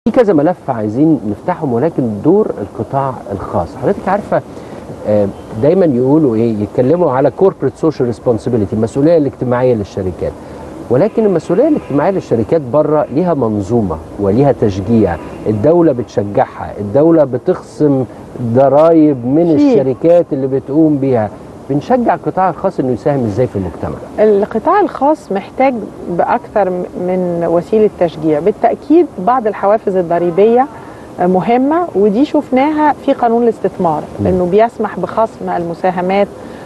في كذا ملف عايزين نفتحهم ولكن دور القطاع الخاص حضرتك عارفه آه، دايما يقولوا ايه يتكلموا على كوربريت سوشيال ريسبونسبيلتي المسؤوليه الاجتماعيه للشركات ولكن المسؤوليه الاجتماعيه للشركات بره ليها منظومه وليها تشجيع الدوله بتشجعها الدوله بتخصم ضرائب من في. الشركات اللي بتقوم بيها بنشجع القطاع الخاص انه يساهم ازاي في المجتمع القطاع الخاص محتاج بأكثر من وسيلة تشجيع بالتأكيد بعض الحوافز الضريبية مهمة ودي شفناها في قانون الاستثمار م. انه بيسمح بخصم المساهمات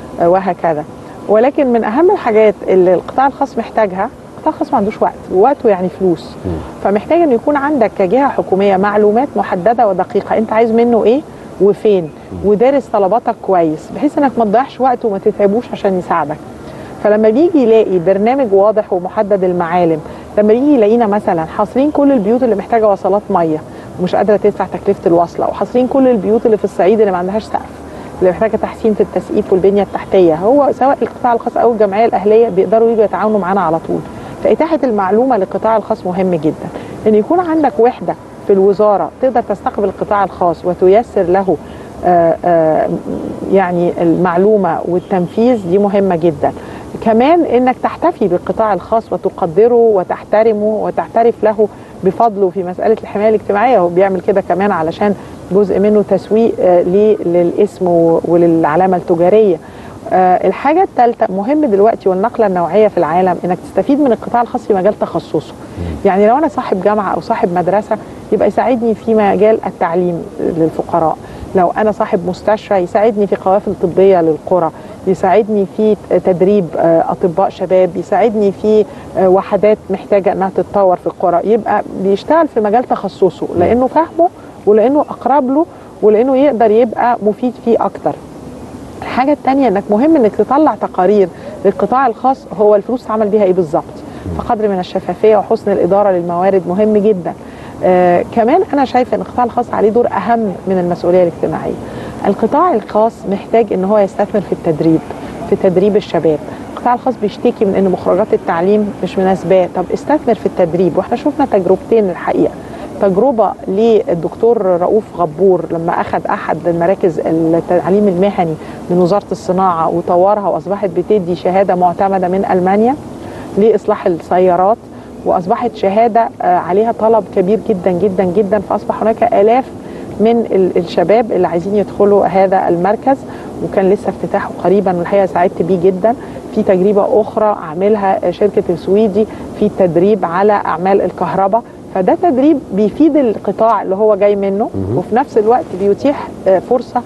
وهكذا ولكن من اهم الحاجات اللي القطاع الخاص محتاجها القطاع الخاص ما عندوش وقت ووقته يعني فلوس م. فمحتاج ان يكون عندك كجهه حكوميه معلومات محدده ودقيقه انت عايز منه ايه وفين ودارس طلباتك كويس بحيث انك ما تضيعش وقت وما تتعبوش عشان يساعدك فلما بيجي يلاقي برنامج واضح ومحدد المعالم لما يجي يلاقينا مثلا حاصرين كل البيوت اللي محتاجه وصلات ميه ومش قادره تدفع تكلفه الوصله وحاصرين كل البيوت اللي في الصعيد اللي ما عندهاش سقف اللي محتاجه تحسين في التسقيف والبنيه التحتيه هو سواء القطاع الخاص او الجمعيه الاهليه بيقدروا يجوا يتعاونوا معانا على طول فاتاحه المعلومه للقطاع الخاص مهم جدا ان يكون عندك وحده في الوزاره تقدر تستقبل القطاع الخاص وتيسر له آه، آه، يعني المعلومه والتنفيذ دي مهمه جدا كمان انك تحتفي بالقطاع الخاص وتقدره وتحترمه وتعترف له بفضله في مساله الحمايه الاجتماعيه هو بيعمل كده كمان علشان جزء منه تسويق آه، ليه للاسم و- وللعلامه التجاريه آه، الحاجه الثالثه مهم دلوقتي والنقله النوعيه في العالم انك تستفيد من القطاع الخاص في مجال تخصصه يعني لو انا صاحب جامعه او صاحب مدرسه يبقى يساعدني في مجال التعليم للفقراء لو انا صاحب مستشفى يساعدني في قوافل طبيه للقرى يساعدني في تدريب آه، اطباء شباب يساعدني في آه، وحدات محتاجه انها تتطور في القرى يبقى بيشتغل في مجال تخصصه لانه فاهمه ولانه اقرب له ولانه يقدر يبقى مفيد فيه اكتر الحاجة التانية انك مهم انك تطلع تقارير للقطاع الخاص هو الفلوس اتعمل بيها ايه بالظبط فقدر من الشفافية وحسن الإدارة للموارد مهم جدا آه كمان أنا شايفة أن القطاع الخاص عليه دور أهم من المسؤولية الاجتماعية القطاع الخاص محتاج أن هو يستثمر في التدريب في تدريب الشباب القطاع الخاص بيشتكي من أن مخرجات التعليم مش مناسباه طب استثمر في التدريب واحنا شفنا تجربتين الحقيقة تجربة للدكتور رؤوف غبور لما أخذ أحد المراكز التعليم المهني من وزارة الصناعة وطورها وأصبحت بتدي شهادة معتمدة من ألمانيا لإصلاح السيارات وأصبحت شهادة آه، عليها طلب كبير جدا جدا جدا فأصبح هناك آلاف من ال- الشباب اللي عايزين يدخلوا هذا المركز وكان لسه افتتاحه قريبا والحقيقة سعدت بيه جدا في تجربة أخرى عاملها شركة السويدي في التدريب على أعمال الكهرباء فده تدريب بيفيد القطاع اللي هو جاي منه مهم. وفي نفس الوقت بيتيح آه، فرصة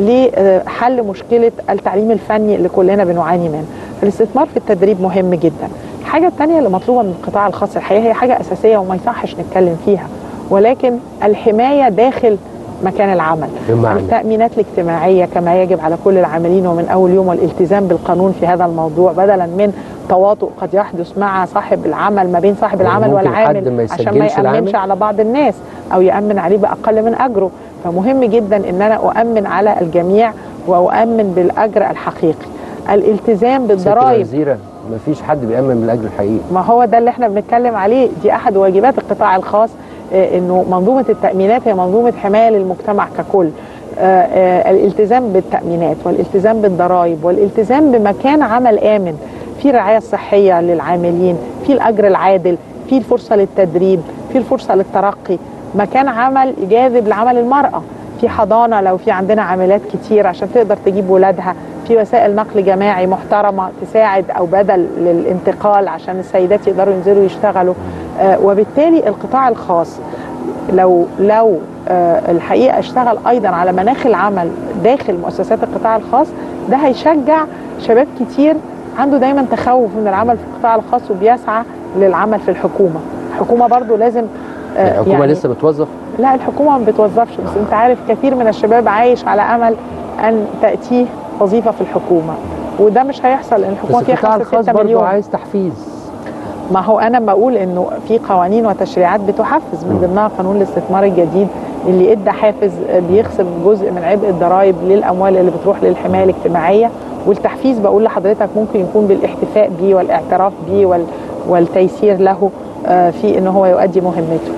لحل مشكلة التعليم الفني اللي كلنا بنعاني منه الاستثمار في التدريب مهم جدا الحاجة الثانية اللي مطلوبة من القطاع الخاص الحقيقة هي حاجة أساسية وما يصحش نتكلم فيها ولكن الحماية داخل مكان العمل بمعنى التأمينات الاجتماعية كما يجب على كل العاملين ومن أول يوم والالتزام بالقانون في هذا الموضوع بدلا من تواطؤ قد يحدث مع صاحب العمل ما بين صاحب يعني العمل ممكن حد والعامل ما عشان ما يسجلش يأمنش العامل؟ على بعض الناس أو يأمن عليه بأقل من أجره فمهم جدا أن أنا أؤمن على الجميع وأؤمن بالأجر الحقيقي الالتزام ست بالضرائب وزيرة مفيش حد بيأمن بالأجر الحقيقي ما هو ده اللي احنا بنتكلم عليه دي احد واجبات القطاع الخاص آه، انه منظومه التامينات هي منظومه حمايه للمجتمع ككل آه، آه، الالتزام بالتامينات والالتزام بالضرائب والالتزام بمكان عمل امن في الرعايه الصحيه للعاملين في الاجر العادل في الفرصه للتدريب في الفرصه للترقي مكان عمل جاذب لعمل المراه في حضانه لو في عندنا عاملات كتير عشان تقدر تجيب ولادها في وسائل نقل جماعي محترمه تساعد او بدل للانتقال عشان السيدات يقدروا ينزلوا يشتغلوا آه وبالتالي القطاع الخاص لو لو آه الحقيقه اشتغل ايضا على مناخ العمل داخل مؤسسات القطاع الخاص ده هيشجع شباب كتير عنده دايما تخوف من العمل في القطاع الخاص وبيسعى للعمل في الحكومه الحكومه برضو لازم آه، الحكومة لسه بتوظف لا الحكومه ما بتوظفش بس انت عارف كثير من الشباب عايش على امل ان تاتيه وظيفه في الحكومه وده مش هيحصل لان بس الحكومه فيها القطاع 5 الخاص 6 برضه مليون عايز تحفيز ما هو انا بقول انه في قوانين وتشريعات بتحفز من ضمنها قانون الاستثمار الجديد اللي ادى حافز بيخصم جزء من عبء الضرائب للاموال اللي بتروح للحمايه الاجتماعيه والتحفيز بقول لحضرتك ممكن يكون بالاحتفاء بيه والاعتراف بيه وال والتيسير له آه، في ان هو يؤدي مهمته